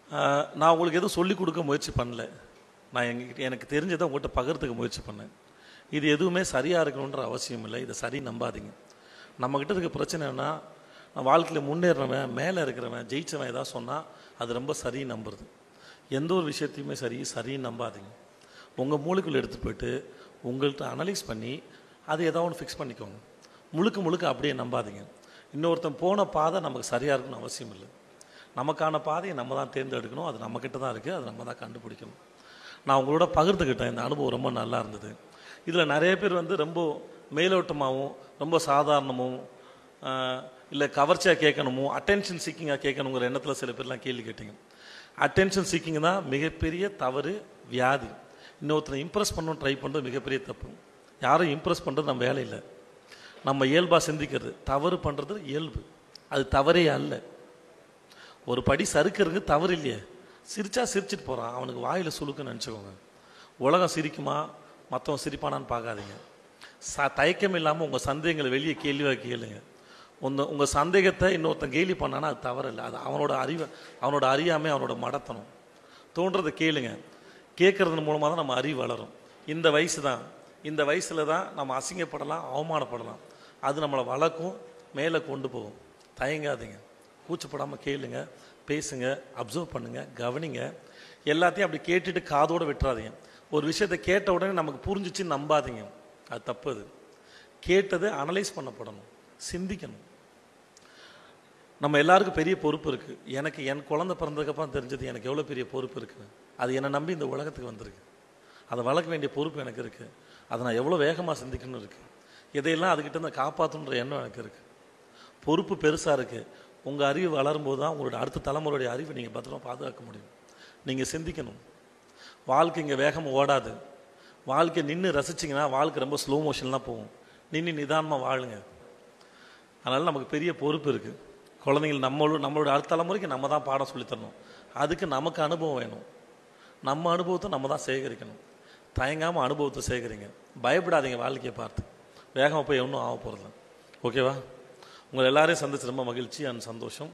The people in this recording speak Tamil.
ஆஹ், நான் உங்களுக்கு எதுவும் சொல்லிக் கொடுக்க முயற்சி பண்ணல நான் எங்ககிட்ட எனக்கு தெரிஞ்சதை உங்கள்கிட்ட பகிர்றதுக்கு முயற்சி பண்ணேன் இது எதுவுமே சரியாக இருக்கணுன்ற அவசியம் இல்லை இதை சரி நம்பாதீங்க நம்மக்கிட்ட இருக்க பிரச்சனை என்ன நான் வாழ்க்கையில் முன்னேறவன் மேலே இருக்கிறவன் ஜெயிச்சவன் ஏதாவது சொன்னால் அது ரொம்ப சரி நம்புறது எந்த ஒரு விஷயத்தையுமே சரி சரி நம்பாதீங்க உங்கள் மூளைக்குள்ள எடுத்து போயிட்டு உங்கள்கிட்ட அனலைஸ் பண்ணி அதை ஏதாவது ஒன்று ஃபிக்ஸ் பண்ணிக்கோங்க முழுக்க முழுக்க அப்படியே நம்பாதீங்க இன்னொருத்தன் போன பாதை நமக்கு சரியாக இருக்கணும்னு அவசியம் இல்லை நமக்கான பாதையை நம்ம தான் தேர்ந்தெடுக்கணும் அது நம்மக்கிட்ட தான் இருக்குது அது நம்ம தான் கண்டுபிடிக்கணும் நான் உங்களோட பகிர்ந்துக்கிட்டேன் இந்த அனுபவம் ரொம்ப நல்லா இருந்தது இதில் நிறைய பேர் வந்து ரொம்ப மேலோட்டமாகவும் ரொம்ப சாதாரணமும் இல்லை கவர்ச்சியாக கேட்கணுமோ அட்டென்ஷன் சீக்கிங்காக கேட்கணுங்கிற எண்ணத்தில் சில பேர்லாம் கேள்வி கேட்டீங்க அட்டென்ஷன் சீக்கிங் தான் மிகப்பெரிய தவறு வியாதி இன்னொருத்தரை இம்ப்ரெஸ் பண்ணணும் ட்ரை பண்ணுறது மிகப்பெரிய தப்பு யாரும் இம்ப்ரெஸ் பண்ணுறது நம்ம வேலை இல்லை நம்ம இயல்பாக சிந்திக்கிறது தவறு பண்ணுறது இயல்பு அது தவறே அல்ல ஒரு படி சறுக்கிறது தவறு இல்லையே சிரிச்சா சிரிச்சிட்டு போகிறான் அவனுக்கு வாயில் சுழுக்குன்னு நினச்சிக்கோங்க உலகம் சிரிக்குமா மற்றவன் சிரிப்பானான்னு பார்க்காதீங்க ச தயக்கம் இல்லாமல் உங்கள் சந்தேகங்களை வெளியே கேள்வியாக கேளுங்க உங்க உங்கள் சந்தேகத்தை இன்னொருத்தன் கேலி பண்ணானா அது தவறு இல்லை அது அவனோட அறிவை அவனோட அறியாமை அவனோட மடத்தனம் தோன்றதை கேளுங்க கேட்கறது மூலமாக தான் நம்ம அறிவு வளரும் இந்த வயசு தான் இந்த வயசில் தான் நம்ம அசிங்கப்படலாம் அவமானப்படலாம் அது நம்மளை வளர்க்கும் மேலே கொண்டு போகும் தயங்காதீங்க கூச்சப்படாமல் கேளுங்க பேசுங்க அப்சர்வ் பண்ணுங்க கவனிங்க எல்லாத்தையும் அப்படி கேட்டுட்டு காதோட விட்டுறாதீங்க ஒரு விஷயத்தை கேட்ட உடனே நமக்கு புரிஞ்சிச்சுன்னு நம்பாதீங்க அது தப்பு அது கேட்டதை அனலைஸ் பண்ணப்படணும் சிந்திக்கணும் நம்ம எல்லாருக்கும் பெரிய பொறுப்பு இருக்குது எனக்கு என் குழந்தை பிறந்ததுக்கப்புறம் தெரிஞ்சது எனக்கு எவ்வளோ பெரிய பொறுப்பு இருக்குது அது என்னை நம்பி இந்த உலகத்துக்கு வந்திருக்கு அதை வளர்க்க வேண்டிய பொறுப்பு எனக்கு இருக்குது அதை நான் எவ்வளோ வேகமாக சிந்திக்கணும் இருக்குது இதையெல்லாம் அதுக்கிட்ட இருந்து காப்பாற்றணுன்ற எண்ணம் எனக்கு இருக்குது பொறுப்பு பெருசாக இருக்குது உங்கள் அறிவு வளரும்போது தான் உங்களோட அடுத்த தலைமுறையுடைய அறிவை நீங்கள் பத்திரமா பாதுகாக்க முடியும் நீங்கள் சிந்திக்கணும் வாழ்க்கை இங்கே வேகமாக ஓடாது வாழ்க்கை நின்று ரசிச்சிங்கன்னா வாழ்க்கை ரொம்ப ஸ்லோ மோஷன்லாம் போகும் நின்று நிதானமாக வாழுங்க அதனால் நமக்கு பெரிய பொறுப்பு இருக்குது குழந்தைங்கள் நம்மளோட நம்மளோட அடுத்த தலைமுறைக்கு நம்ம தான் பாடம் சொல்லித் தரணும் அதுக்கு நமக்கு அனுபவம் வேணும் நம்ம அனுபவத்தை நம்ம தான் சேகரிக்கணும் தயங்காமல் அனுபவத்தை சேகரிங்க பயப்படாதீங்க வாழ்க்கையை பார்த்து வேகமாக போய் ஒன்றும் ஆக போகிறது ஓகேவா உங்களை எல்லாரையும் சந்திச்சு ரொம்ப மகிழ்ச்சி அண்ட் சந்தோஷம்